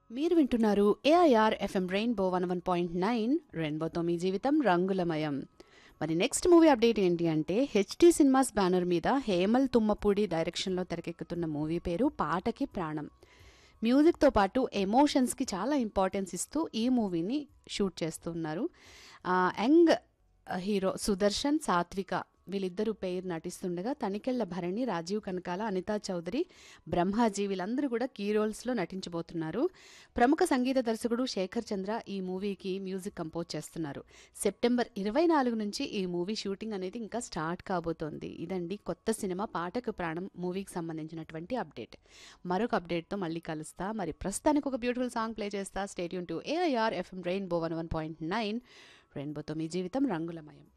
మీరు వింటున్నారు AIR FM rainbow one one point nine రెయిన్బోతో మీ జీవితం రంగులమయం మరి నెక్స్ట్ మూవీ అప్డేట్ ఏంటి అంటే హెచ్టీ సినిమాస్ బ్యానర్ మీద హేమల్ తుమ్మపూడి డైరెక్షన్లో తెరకెక్కుతున్న మూవీ పేరు పాటకి ప్రాణం మ్యూజిక్తో పాటు ఎమోషన్స్కి చాలా ఇంపార్టెన్స్ ఇస్తూ ఈ మూవీని షూట్ చేస్తున్నారు ఆ, యంగ్ హీరో సుదర్శన్ సాత్విక వీళ్ళిద్దరూ పేరు నటిస్తుండగా తనికెళ్ల భరణి రాజీవ్ కనకాల అనితా చౌదరి బ్రహ్మాజీ వీళ్ళందరూ కూడా కీ రోల్స్లో నటించబోతున్నారు ప్రముఖ సంగీత దర్శకుడు శేఖర్ చంద్ర ఈ మూవీకి మ్యూజిక్ కంపోజ్ చేస్తున్నారు సెప్టెంబర్ ఇరవై నాలుగు నుంచి ఈ మూవీ షూటింగ్ అనేది ఇంకా స్టార్ట్ కాబోతోంది ఇదండి కొత్త సినిమా పాటకు ప్రాణం మూవీకి సంబంధించినటువంటి అప్డేట్ మరొక అప్డేట్తో మళ్ళీ కలుస్తా మరి ప్రస్తుతానికి ఒక బ్యూటిఫుల్ సాంగ్ ప్లే చేస్తా stay tuned to AIR FM rainbow one one point nine రెయిన్బోతో మీ జీవితం రంగులమయం